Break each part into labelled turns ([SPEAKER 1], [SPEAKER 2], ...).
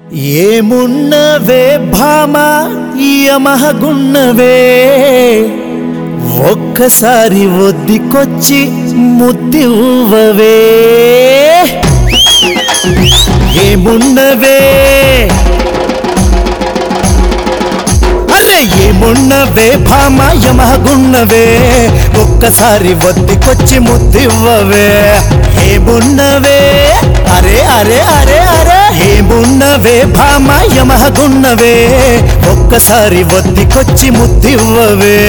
[SPEAKER 1] ఏమున్నవే భామ యమహగున్నవే ఒక్కసారి ఒద్దికొచ్చి ముద్దివ్వవే ఏమున్నవే అరే ఏమున్నవే భామ యమహగున్నవే ఒక్కసారి ఒద్దికొచ్చి ముద్దివ్వవే ఏమున్నవే అరే అరే అరే అరే ఏమున్నవే భామ యమహగున్నవే ఒక్కసారి ఒద్దికొచ్చి ముద్దివ్వవే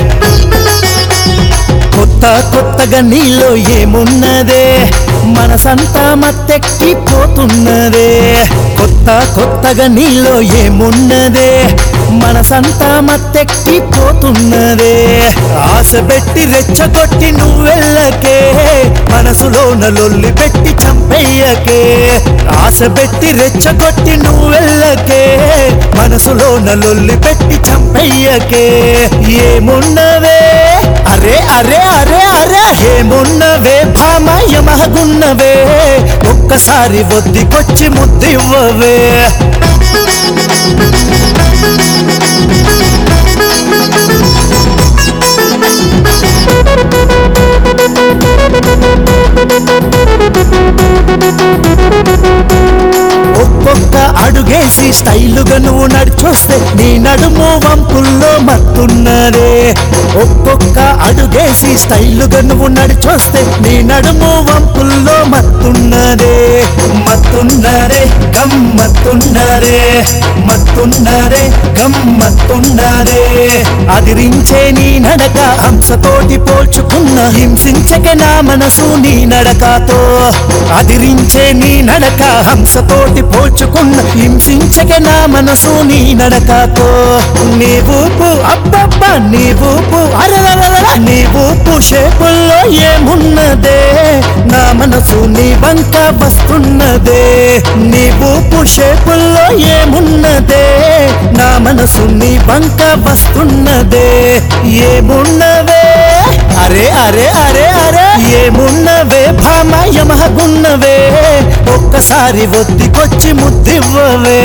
[SPEAKER 1] కొత్త కొత్తగా నీలో ఏమున్నదే మనసంతా మత్తెక్కి పోతున్నదే కొత్త కొత్తగా నీలో ఏమున్నదే మనసంతా మత్తెక్కి పోతున్నదే ఆశ పెట్టి రెచ్చగొట్టి నువ్వెళ్ళకే మనసులోన లొల్లి పెట్టి చంపెయ్యకే ఆశ పెట్టి రెచ్చగొట్టి నువ్వెళ్ళకే మనసులోన లొల్లి పెట్టి చంపెయ్యకే ఏమున్నవే అరే అరే అరే అరే ఏమున్నవే భామ యమహగున్నవే ఒక్కసారి ఒద్దికొచ్చి ముద్దివ్వవే ఒక్కొక్క అడుగేసి స్టైలుగా నువ్వు నడిచొస్తే నీ నడుము వంపుల్లో మత్తున్నదే ఒక్కొక్క అడుగేసి స్టైలుగా నువ్వు నడిచొస్తే నీ నడుము వంపుల్లో మత్తున్నదే మత్తున్నరే గమ్మత్తున్నరే మత్తున్నరే గమ్మత్తున్నరే అదిరించే నీ నడక హంసతోటి పోల్చుకున్న హింసించక నా మనసు నీ నడకతో అదిరించే నీ నడక హంసతోటి పోల్చుకున్న హింసించక నా మనసు నీ నడకతో నీ ఊపు అబ్బబ్బ నీ ఊపు అరరరర నీ ఊపు షేపుల్లో ఏమున్నదే నా మనసు నీ వంక వస్తున్నదే నీ ఊపు షేపుల్లో ఏమున్నదే నా మనసు నీ వంక వస్తున్నదే ఏమున్నవే అరే అరే అరే అరే ఏమున్నవే భామ యమహగున్నవే ఒక్కసారి ఒద్దికొచ్చి ముద్దివ్వవే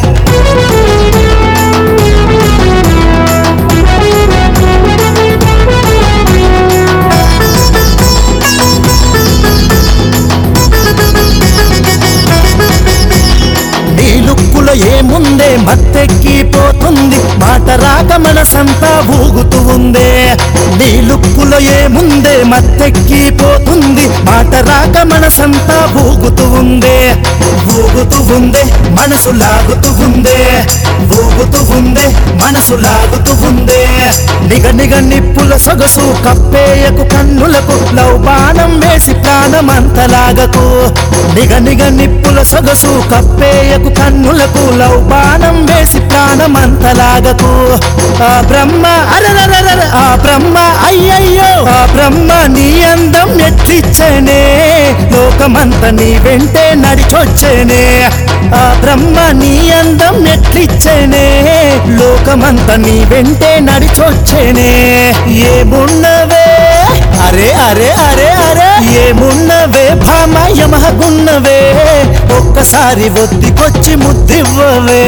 [SPEAKER 1] నీ లుక్కులో ఏముందే మత్తెక్కిపోతుంది మాట రాక మనసంతా ఊగుతూ ఉందే నీ లుక్కులో ఏముందే మత్తెక్కిపోతుంది మాట రాక మనసంతా ఊగుతూ ఉందే ఊగుతూ ఉందే మనసు లాగుతూ ఉందే ఊగుతూ ఉందే మనసు లాగుతూ ఉందే నిగ నిగ నిప్పుల సొగసు కప్పేయకు కన్నులకు లవ్ బాణం వేసి ప్రాణమంతలాగకు నిగ నిగ నిప్పుల సొగసు కప్పేయకు కన్నులకు లవ్ బాణం వేసి ప్రాణమంతలాగకు ఆ బ్రహ్మ అరరరర ఆ బ్రహ్మ అయ్యయ్యో ఆ బ్రహ్మ నీ అందం ఎట్లిచ్చనే లోకమంత నీ వెంటే నడిచొచ్చేనే ఆ బ్రహ్మ నీ అందం ఎట్లిచ్చేనే లోకమంత నీ వెంటే నడిచొచ్చేనే ఏమున్నవే అరే అరే అరే అరే ఏమున్నవే భామ యమహగున్నవే ఒక్కసారి ఒద్దికొచ్చి ముద్దివ్వవే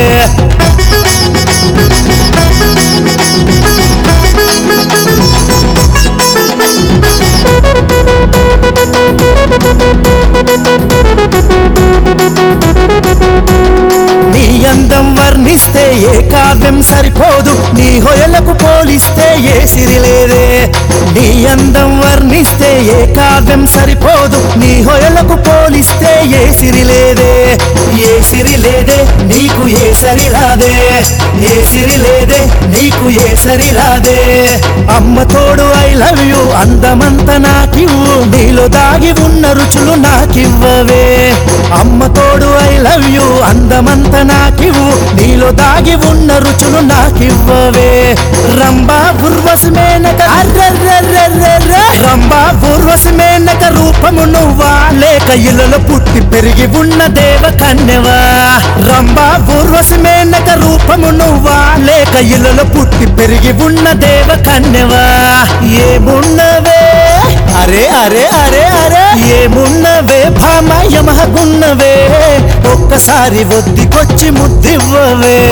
[SPEAKER 1] నీ అందం వర్ణిస్తే ఏ కావ్యం సరిపోదు నీ హొయలకు పోలిస్తే ఏ సిరి లేదే నీ అందం వర్ణిస్తే ఏ కావ్యం సరిపోదు నీ హొయలకు పోలిస్తే ఏ సిరి లేదే ఏ సిరి లేదే నీకు ఏ సరి రాదే ఏ సిరి లేదే నీకు ఏ సరి రాదే అమ్మ తోడు ఐ లవ్ యు అందమంత నాకివ్వు నీలో దాగి ఉన్న రుచులు నాకివ్వవే అమ్మ తోడు ఐ లవ్ యు అందమంత నాకివ్వు నీలో దాగి ఉన్న రుచులు నాకివ్వవే రంబా ఉర్వశి మేనక అర్రర్రర్రర్ర. రంబా ఉర్వశి మేనక రూపము నువ్వా లేక ఇళ్ళలో పుట్టి పెరిగి ఉన్న దేవ కన్యవా రంబా ఉర్వశి మేనక రూపము నువ్వా లేక ఇళ్ళలో పుట్టి పెరిగి ఉన్న దేవ కన్యవా ఏమున్నవే అరే అరే అరే అరే ఏమున్నవే భామ యమహగున్నవే ఒక్కసారి ఒద్దికొచ్చి ముద్దివ్వవే